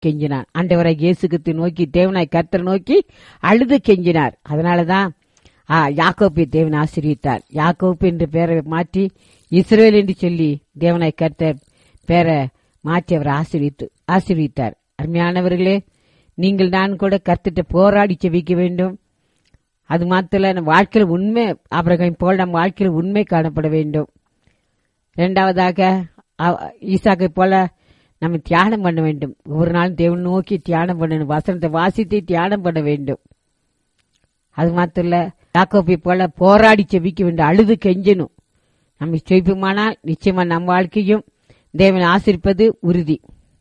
கெஞ்சினான் ஆண்டவரை இயேசுகத்தை நோக்கி தேவனாய் கர்த்தரை நோக்கி அழுது கெஞ்சினார் அதனாலதான் ஆ, யாக்கோப்பை தேவன் ஆசீர்வித்தார் யாக்கோப்பு என்ற பெயரை மாற்றி இஸ்ரேல் என்று சொல்லி தேவனாய் கர்த்தர் பேரை மாற்றி அவர் ஆசீர்வித்து ஆசீர்வித்தார் அருமையானவர்களே நீங்கள் நான் கூட கர்த்திட்ட போராடி செவிக்க வேண்டும் அது மாத்திர நம்ம வாழ்க்கையில் உண்மை அபிரகம் போல் நம்ம வாழ்க்கையில் உண்மை காணப்பட வேண்டும் இரண்டாவதாக அ- ஈசாக்கை போல நம்ம தியானம் பண்ண வேண்டும் ஒவ்வொரு நாளும் தேவன் நோக்கி தியானம் பண்ணணும் வசனத்தை வாசித்து தியானம் பண்ண வேண்டும் அது மாத்திரம் இல்ல யாக்கோப்பை போல போராடி செபிக்க வேண்டும் அழுது கெஞ்சணும் நம்ம செபிப்போமானால் நிச்சயமா நம்ம வாழ்க்கையும் தேவன் ஆசிரிப்பது உறுதி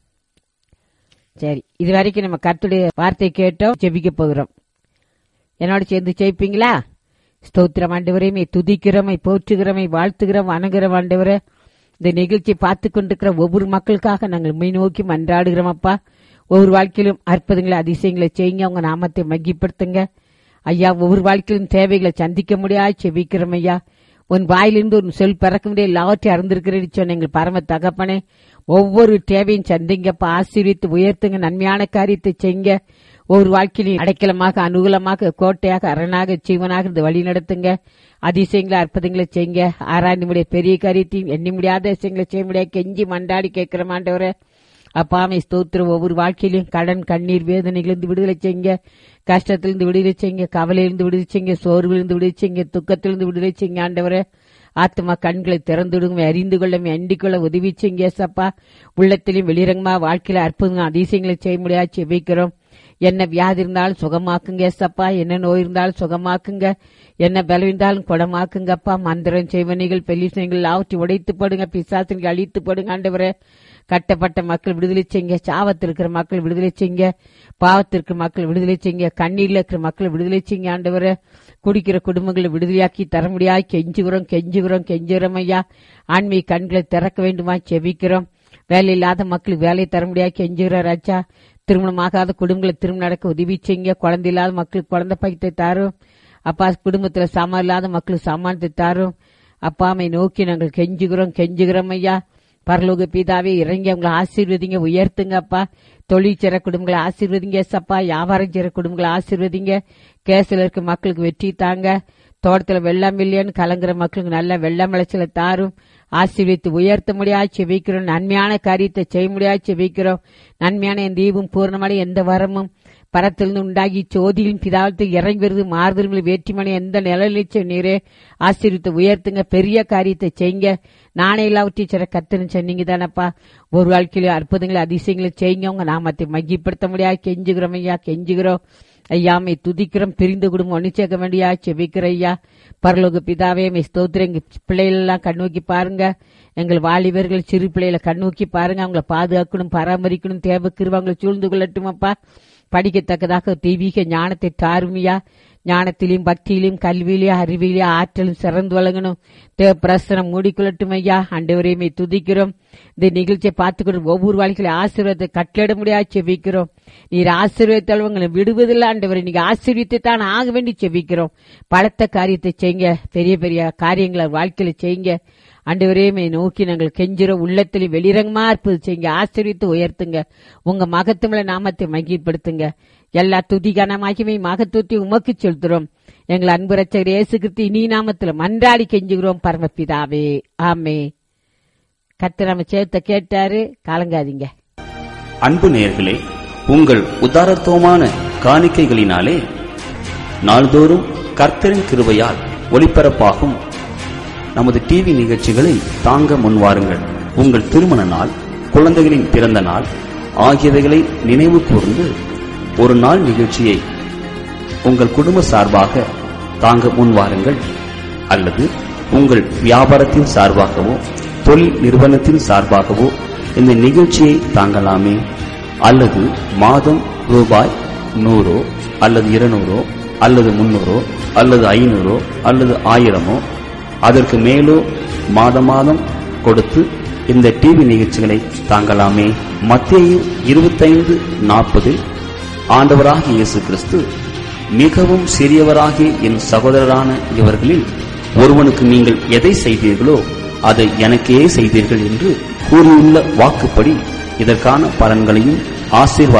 சரி இது வரைக்கும் நம்ம கர்த்தருடைய வார்த்தை கேட்டோம் ஜெபிக்க போகிறோம் என்னோட சேர்ந்து ஜெயிப்பீங்களா ஸ்தோத்திரம் ஆண்டவரையுமே துதிக்கிறமை போற்றுகிறமை வாழ்த்துகிறோம் வணங்குகிறோம் ஆண்டவரே இந்த நிகழ்ச்சியை பார்த்து கொண்டிருக்கிற ஒவ்வொரு மக்களுக்காக நாங்கள் மெய் நோக்கி மன்றாடுகிறோம் அப்பா ஒவ்வொரு வாழ்க்கையிலும் அற்புதங்களை அதிசயங்களை செய்யுங்க உங்க நாமத்தை மகிப்படுத்துங்க ஐயா ஒவ்வொரு வாழ்க்கையிலும் தேவைகளை சந்திக்க முடியாது செபிக்கிறோம் ஐயா உன் வாயிலிருந்து ஒரு சொல் பிறக்க முடியாது எல்லாவற்றையும் அறிந்திருக்கிறேன்னு சொன்ன எங்கள் பரம தகப்பனே ஒவ்வொரு தேவையும் சந்திங்கப்பா ஆசீர்வித்து உயர்த்துங்க நன்மையான காரியத்தை செய்யுங்க ஒவ்வொரு வாழ்க்கையிலும் அடைக்கலமாக அனுகூலமாக கோட்டையாக அரணாக ஜீவனாக இருந்து வழி நடத்துங்க அதிசயங்களை அற்புதங்களை செய்யுங்க ஆராய்ந்து முடிய பெரிய காரியத்தையும் எண்ணி முடியாத விஷயங்களை செய்ய முடியாது கெஞ்சி மண்டாடி கேட்கிற மாண்டவரே அப்பாமை ஸ்தோத்திரம் ஒவ்வொரு வாழ்க்கையிலும் கடன் கண்ணீர் வேதனைகளிலிருந்து விடுதலை செய்யுங்க கஷ்டத்திலிருந்து விடுதலை செய்யுங்க கவலையிலிருந்து விடுதலை செய்யுங்க சோர்விலிருந்து விடுதலை செய்யுங்க துக்கத்திலிருந்து விடுதலை செய்யுங்க ஆண்டவரே ஆத்மா கண்களை திறந்துடுங்க அறிந்து கொள்ள எண்டிக் கொள்ள உதவி செய்யுங்க ஏசப்பா உள்ளத்திலும் வெளிரங்கமா வாழ்க்கையில அற்புதம் அதிசயங்களை செய்ய முடியாது செபிக்கிறோம் என்ன வியாதி இருந்தாலும் சுகமாக்குங்க ஏசப்பா என்ன நோய் இருந்தாலும் சுகமாக்குங்க என்ன பலம் இருந்தாலும் குணமாக்குங்கப்பா மந்திரம் செய்வனிகள் பெல்லிசனைகள் ஆவற்றி உடைத்து போடுங்க பிசாசனைகள் அழித்து போடுங்க ஆண்டவரே கட்டப்பட்ட மக்கள் விடுதலை செய்யுங்க சாவத்தில் இருக்கிற மக்கள் விடுதலை செய்யுங்க பாவத்திற்கு மக்கள் விடுதலை செய்யுங்க கண்ணீர்ல இருக்கிற மக்கள் விடுதலை செய்யுங்க ஆண்டவரே குடிக்கிற குடும்பங்களை விடுதலையாக்கி தர முடியாது கெஞ்சுகிறோம் கெஞ்சுகிறோம் கெஞ்சுகிறோம் ஐயா ஆன்மீக கண்களை திறக்க வேண்டுமா செபிக்கிறோம் வேலை இல்லாத மக்களுக்கு வேலை தர முடியாது கெஞ்சுகிற ராஜா திருமணமாகாத குடும்பங்களை திருமணம் நடக்க உதவி செய்யுங்க குழந்தை இல்லாத மக்களுக்கு குழந்தை பைத்தை தாரும் அப்பா குடும்பத்துல சாமான் இல்லாத மக்களுக்கு சாமானத்தை தாரும் அப்பாமை நோக்கி நாங்கள் கெஞ்சுகிறோம் கெஞ்சுகிறோம் ஐயா பரலோக பிதாவே இறங்கி அவங்களை ஆசீர்வதிங்க உயர்த்துங்க அப்பா தொழில் செய்ற குடும்பங்களை ஆசீர்வதிங்க சப்பா வியாபாரம் செய்ற குடும்பங்களை ஆசீர்வதிங்க கேஸ்ல இருக்க மக்களுக்கு வெற்றி தாங்க தோட்டத்துல வெள்ளம் இல்லையான்னு கலங்குற மக்களுக்கு நல்ல வெள்ளம் விளைச்சலை தாரும் ஆசீர்வித்து உயர்த்த முடியாது செவிக்கிறோம் நன்மையான காரியத்தை செய்ய முடியாது செவிக்கிறோம் நன்மையான என் தீபம் பூர்ணமான எந்த வரமும் பரத்திலிருந்து உண்டாகி சோதியின் பிதாவத்தில் இறங்கி வருது மாறுதல்களை வேற்றுமனை எந்த நிலையில நீரே ஆசீர்வித்து உயர்த்துங்க பெரிய காரியத்தை செய்யுங்க நானே எல்லாவற்றையும் சிற கத்துன்னு சொன்னீங்க தானப்பா ஒரு வாழ்க்கையில அற்புதங்களை அதிசயங்களை செய்யுங்க உங்க நாமத்தை மகிப்படுத்த முடியாது கெஞ்சுகிறோம் ஐயா கெஞ்சுகிறோம் ஐயாமை துதிக்கிறோம் பிரிந்து குடும்பம் ஒண்ணு சேர்க்க வேண்டியா செபிக்கிற ஐயா பரலோக பிதாவே மை ஸ்தோத்திரம் எங்க பிள்ளைகள் எல்லாம் கண்ணோக்கி பாருங்க எங்கள் வாலிபர்கள் சிறு பிள்ளைகளை கண்ணோக்கி பாருங்க அவங்கள பாதுகாக்கணும் பராமரிக்கணும் தேவை கிருவாங்களை சூழ்ந்து கொள்ளட்டும் அப்பா படிக்கத்தக்கதாக தெய்வீக ஞானத்தை தாருமையா ஞானத்திலையும் பக்தியிலும் கல்வியிலையும் அறிவிலையும் ஆற்றலும் சிறந்து வழங்கணும் தேவ பிரசனம் மூடிக்கொள்ளட்டும் ஐயா அண்டவரையுமே துதிக்கிறோம் இந்த நிகழ்ச்சியை பார்த்துக்கொண்டு ஒவ்வொரு வாழ்க்கையில ஆசீர்வாதத்தை கட்டளிட முடியாது செவிக்கிறோம் நீர் ஆசீர்வதித்தால் உங்களை விடுவதில்லை ஆண்டவரை நீங்க ஆசீர்வித்து தான் ஆக வேண்டி செவிக்கிறோம் பலத்த காரியத்தை செய்யுங்க பெரிய பெரிய காரியங்களை வாழ்க்கையில செய்யுங்க ஆண்டவரையுமே நோக்கி நாங்கள் கெஞ்சிற உள்ளத்தில் வெளிரங்கமா இருப்பது செய்யுங்க ஆசீர்வித்து உயர்த்துங்க உங்க மகத்துவல நாமத்தை மகிழ்படுத்துங்க எல்லா துதி கனமாகியுமே மகத்துவத்தை உமக்கு செலுத்துறோம் எங்கள் அன்பு ரச்சகர் இயேசு கிறிஸ்து இனி நாமத்துல மன்றாடி கெஞ்சுகிறோம் பரமபிதாவே ஆமே கத்து நம்ம சேர்த்த கேட்டாரு கலங்காதீங்க அன்பு நேயர்களே உங்கள் உதாரத்துவமான காணிக்கைகளினாலே நாள்தோறும் கர்த்தரின் கிருபையால் ஒளிபரப்பாகும் நமது டிவி நிகழ்ச்சிகளை தாங்க முன்வாருங்கள் உங்கள் திருமண நாள் குழந்தைகளின் பிறந்த நாள் ஆகியவைகளை நினைவு கூர்ந்து ஒரு நாள் நிகழ்ச்சியை உங்கள் குடும்ப சார்பாக தாங்க முன்வாருங்கள் அல்லது உங்கள் வியாபாரத்தின் சார்பாகவோ தொழில் நிறுவனத்தின் சார்பாகவோ இந்த நிகழ்ச்சியை தாங்கலாமே அல்லது மாதம் ரூபாய் நூறோ அல்லது இருநூறோ அல்லது முன்னூறோ அல்லது ஐநூறோ அல்லது ஆயிரமோ அதற்கு மேலோ மாத மாதம் கொடுத்து இந்த டிவி நிகழ்ச்சிகளை தாங்கலாமே மத்தேயு இருபத்தைந்து நாற்பதில் ஆண்டவராகிய இயேசு கிறிஸ்து மிகவும் சிறியவராகிய என் சகோதரரான இவர்களில் ஒருவனுக்கு நீங்கள் எதை செய்தீர்களோ அதை எனக்கே செய்தீர்கள் என்று கூறியுள்ள வாக்குப்படி இதற்கான பலன்களையும் ஆசீர்வாதம்